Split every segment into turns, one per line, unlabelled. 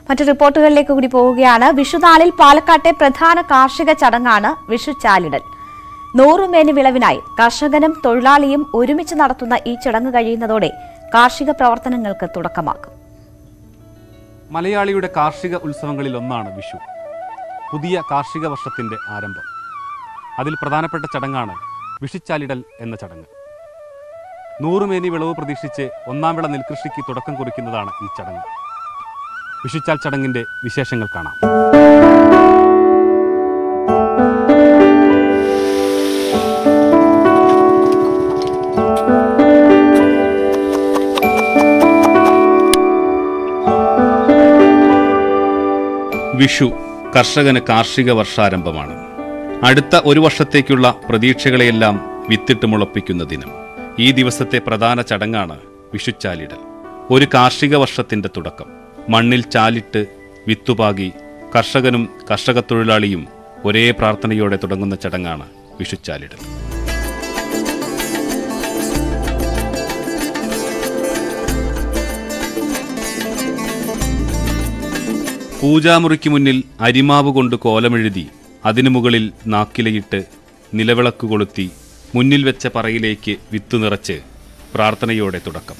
മറ്റു റിപ്പോർട്ടുകളിലേക്ക് കൂടി പോവുകയാണ് വിഷുനാളിൽ പാലക്കാട്ടെ പ്രധാന കാർഷിക ചടങ്ങാണ് വിഷുചാലിടൽ നൂറുമേനി വിളവിനായി കർഷകനും തൊഴിലാളിയും ഒരുമിച്ച് നടത്തുന്ന ഈ ചടങ്ങ് കഴിയുന്നതോടെ കാർഷിക പ്രവർത്തനങ്ങൾക്ക് തുടക്കമാകും
മലയാളിയുടെ കാർഷിക ഉത്സവങ്ങളിൽ ഒന്നാണ് വിഷു പുതിയ കാർഷിക വർഷത്തിന്റെ ആരംഭം അതിൽ പ്രധാനപ്പെട്ട ചടങ്ങാണ് വിഷിച്ചാലിടൽ എന്ന ചടങ്ങ് നൂറുമേനി വിളവ് പ്രതീക്ഷിച്ച് ഒന്നാം വിള നെൽകൃഷിക്ക് തുടക്കം കുറിക്കുന്നതാണ് ഈ ചടങ്ങ് വിഷിച്ചാൽ ചടങ്ങിന്റെ വിശേഷങ്ങൾ കാണാം വിഷു കർഷകന് കാർഷിക വർഷാരംഭമാണ് അടുത്ത ഒരു വർഷത്തേക്കുള്ള പ്രതീക്ഷകളെയെല്ലാം വിത്തിട്ട് മുളപ്പിക്കുന്ന ദിനം ഈ ദിവസത്തെ പ്രധാന ചടങ്ങാണ് വിഷുച്ചാലിടൽ ഒരു കാർഷിക വർഷത്തിന്റെ തുടക്കം മണ്ണിൽ ചാലിട്ട് വിത്തുപാകി കർഷകനും കർഷക തൊഴിലാളിയും ഒരേ പ്രാർത്ഥനയോടെ തുടങ്ങുന്ന ചടങ്ങാണ് വിഷുച്ചാലിടൽ പൂജാമുറിക്ക് മുന്നിൽ അരിമാവ് കൊണ്ട് കോലമെഴുതി അതിനു മുകളിൽ നാക്കിലയിട്ട് നിലവിളക്ക് കൊളുത്തി മുന്നിൽ വെച്ച പറയിലേക്ക് വിത്ത് നിറച്ച് പ്രാർത്ഥനയോടെ തുടക്കം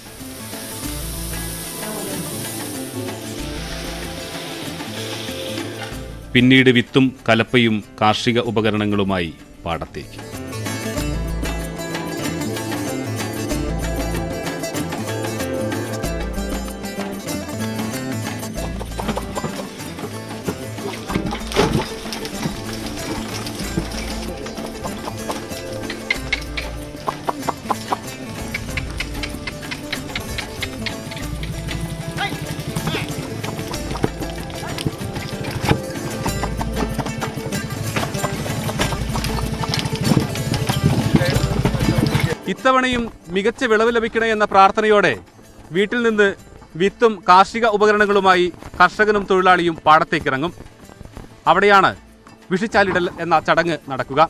പിന്നീട് വിത്തും കലപ്പയും കാർഷിക ഉപകരണങ്ങളുമായി പാടത്തേക്ക് ഇത്തവണയും മികച്ച വിളവ് ലഭിക്കണേ എന്ന പ്രാർത്ഥനയോടെ വീട്ടിൽ നിന്ന് വിത്തും കാർഷിക ഉപകരണങ്ങളുമായി കർഷകനും തൊഴിലാളിയും പാടത്തേക്കിറങ്ങും അവിടെയാണ് വിഷിച്ചാലിടൽ എന്ന ചടങ്ങ് നടക്കുക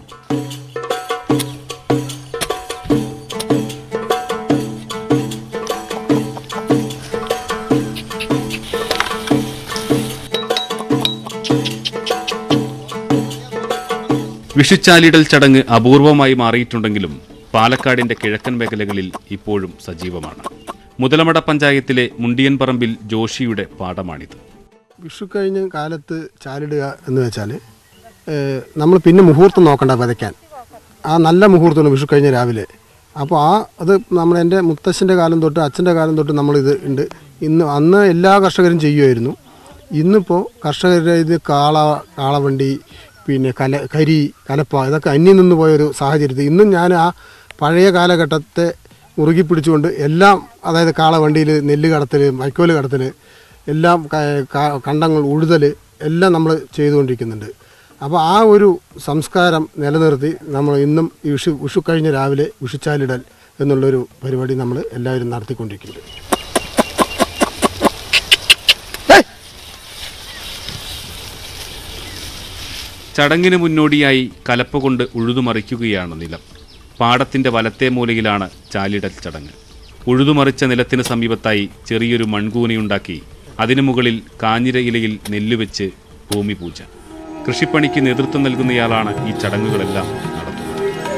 വിഷുച്ചാലിടൽ ചടങ്ങ് അപൂർവമായി മാറിയിട്ടുണ്ടെങ്കിലും പാലക്കാടിന്റെ കിഴക്കൻ മേഖലകളിൽ ഇപ്പോഴും സജീവമാണ് മുതലമട പഞ്ചായത്തിലെ മുണ്ടിയൻപറമ്പിൽ ജോഷിയുടെ പാടമാണിത്
വിഷു കഴിഞ്ഞ കാലത്ത് ചാലിടുക എന്ന് വെച്ചാൽ നമ്മൾ പിന്നെ മുഹൂർത്തം നോക്കണ്ട വിതയ്ക്കാൻ ആ നല്ല മുഹൂർത്തമാണ് വിഷു കഴിഞ്ഞ രാവിലെ അപ്പോൾ ആ അത് നമ്മൾ എൻ്റെ മുത്തശ്ശൻ്റെ കാലം തൊട്ട് അച്ഛൻ്റെ കാലം തൊട്ട് നമ്മളിത് ഉണ്ട് ഇന്ന് അന്ന് എല്ലാ കർഷകരും ചെയ്യുമായിരുന്നു ഇന്നിപ്പോൾ കർഷകരുടെ ഇത് കാള കാളവണ്ടി പിന്നെ കല കരി കലപ്പ ഇതൊക്കെ അന്യം നിന്ന് പോയൊരു സാഹചര്യത്തിൽ ഇന്നും ഞാൻ ആ പഴയ കാലഘട്ടത്തെ മുറുകി പിടിച്ചുകൊണ്ട് എല്ലാം അതായത് കാളവണ്ടിയിൽ നെല്ല് കടത്തൽ വൈക്കോല് കടത്തൽ എല്ലാം ക- ക- കണ്ടങ്ങൾ ഉഴുതൽ എല്ലാം നമ്മൾ ചെയ്തുകൊണ്ടിരിക്കുന്നുണ്ട് അപ്പോൾ ആ ഒരു സംസ്കാരം നിലനിർത്തി നമ്മൾ ഇന്നും ഈ വിഷു വിഷു കഴിഞ്ഞ രാവിലെ വിഷുച്ചാലിടൽ എന്നുള്ളൊരു പരിപാടി നമ്മൾ എല്ലാവരും നടത്തിക്കൊണ്ടിരിക്കുന്നുണ്ട്
ചടങ്ങിന് മുന്നോടിയായി കലപ്പ കൊണ്ട് ഉഴുതുമറിക്കുകയാണ് നിലം പാടത്തിന്റെ വലത്തെ മൂലയിലാണ് ചാലിടൽ ചടങ്ങ് ഉഴുതുമറിച്ച നിലത്തിന് സമീപത്തായി ചെറിയൊരു മൺകൂനയുണ്ടാക്കി അതിനു മുകളിൽ കാഞ്ഞിര ഇലയിൽ നെല്ലുവെച്ച് ഭൂമി പൂജ കൃഷിപ്പണിക്ക് നേതൃത്വം നൽകുന്നയാളാണ് ഈ ചടങ്ങുകളെല്ലാം നടത്തുന്നത്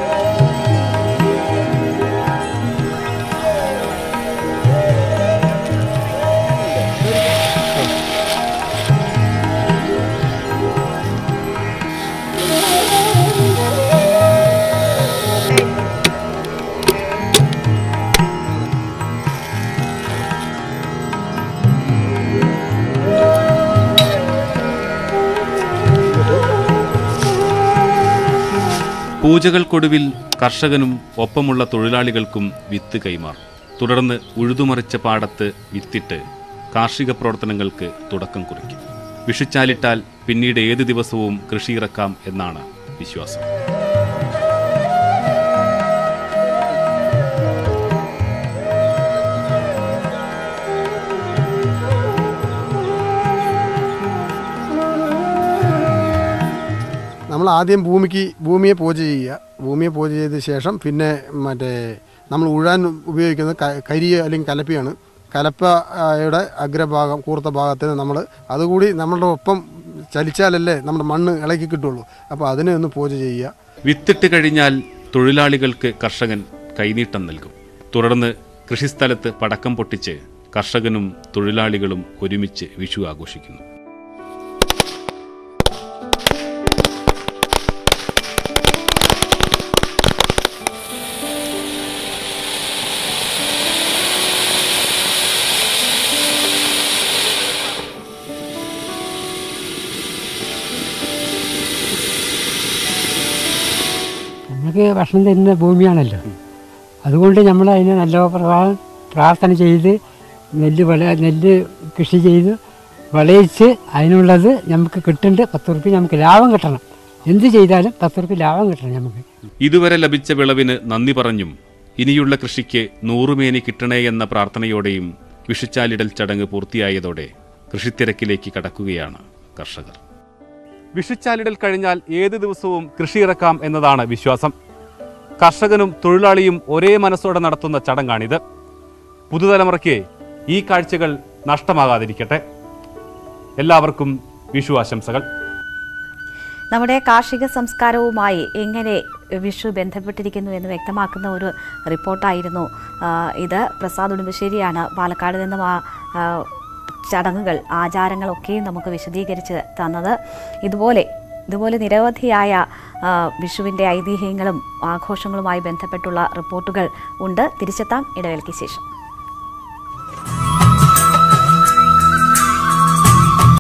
പൂജകൾക്കൊടുവിൽ കർഷകനും ഒപ്പമുള്ള തൊഴിലാളികൾക്കും വിത്ത് കൈമാറും തുടർന്ന് ഉഴുതുമറിച്ച പാടത്ത് വിത്തിട്ട് കാർഷിക പ്രവർത്തനങ്ങൾക്ക് തുടക്കം കുറിക്കും വിഷുച്ചാലിട്ടാൽ പിന്നീട് ഏത് ദിവസവും കൃഷിയിറക്കാം എന്നാണ് വിശ്വാസം
നമ്മൾ ആദ്യം ഭൂമിക്ക് ഭൂമിയെ പൂജ ചെയ്യുക ഭൂമിയെ പൂജ ചെയ്ത ശേഷം പിന്നെ മറ്റേ നമ്മൾ ഉഴാൻ ഉപയോഗിക്കുന്നത് ക- കരിയ അല്ലെങ്കിൽ കലപ്പിയാണ് കലപ്പയുടെ അഗ്രഭാഗം കൂർത്ത ഭാഗത്തിന് നമ്മൾ അതുകൂടി നമ്മളുടെ ഒപ്പം ചലിച്ചാലല്ലേ നമ്മുടെ മണ്ണ് ഇളക്കി കിട്ടുള്ളൂ അപ്പോൾ അതിനെ ഒന്ന് പൂജ ചെയ്യുക
വിത്തിട്ട് കഴിഞ്ഞാൽ തൊഴിലാളികൾക്ക് കർഷകൻ കൈനീട്ടം നൽകും തുടർന്ന് കൃഷിസ്ഥലത്ത് പടക്കം പൊട്ടിച്ച് കർഷകനും തൊഴിലാളികളും ഒരുമിച്ച് വിഷു ആഘോഷിക്കുന്നു
നമുക്ക് ഭക്ഷണം തരുന്ന ഭൂമിയാണല്ലോ അതുകൊണ്ട് നമ്മൾ അതിനെ നല്ല പ്രധാ- പ്രാർത്ഥന ചെയ്ത് നെല്ല് വിള നെല്ല് കൃഷി ചെയ്ത് വിളയിച്ച് അതിനുള്ളത് നമുക്ക് കിട്ടേണ്ട പത്ത് റുപ്യ നമുക്ക് ലാഭം കിട്ടണം എന്ത് ചെയ്താലും പത്ത് റുപ്യ ലാഭം കിട്ടണം നമുക്ക്
ഇതുവരെ ലഭിച്ച വിളവിന് നന്ദി പറഞ്ഞും ഇനിയുള്ള കൃഷിക്ക് നൂറുമേനി കിട്ടണേ എന്ന പ്രാർത്ഥനയോടെയും വിഷുച്ചാലിടൽ ചടങ്ങ് പൂർത്തിയായതോടെ കൃഷിത്തിരക്കിലേക്ക് കടക്കുകയാണ് കർഷകർ വിഷുച്ചാലിടൽ കഴിഞ്ഞാൽ ഏത് ദിവസവും കൃഷി ഇറക്കാം എന്നതാണ് വിശ്വാസം കർഷകനും തൊഴിലാളിയും ഒരേ മനസ്സോടെ നടത്തുന്ന ചടങ്ങാണിത് പുതുതലമുറയ്ക്ക് ഈ കാഴ്ചകൾ നഷ്ടമാകാതിരിക്കട്ടെ എല്ലാവർക്കും വിഷു ആശംസകൾ
നമ്മുടെ കാർഷിക സംസ്കാരവുമായി എങ്ങനെ വിഷു ബന്ധപ്പെട്ടിരിക്കുന്നു എന്ന് വ്യക്തമാക്കുന്ന ഒരു റിപ്പോർട്ടായിരുന്നു ആ, ഇത് പ്രസാദ് ഉടുമ്പശ്ശേരിയാണ് പാലക്കാട് നിന്നും ആ ആ, ചടങ്ങുകൾ ആചാരങ്ങളൊക്കെയും നമുക്ക് വിശദീകരിച്ച് തന്നത് ഇതുപോലെ ഇതുപോലെ നിരവധിയായ ആ, വിഷുവിൻ്റെ ഐതിഹ്യങ്ങളും ആഘോഷങ്ങളുമായി ബന്ധപ്പെട്ടുള്ള റിപ്പോർട്ടുകൾ ഉണ്ട് തിരിച്ചെത്താം ഇടവേളയ്ക്ക് ശേഷം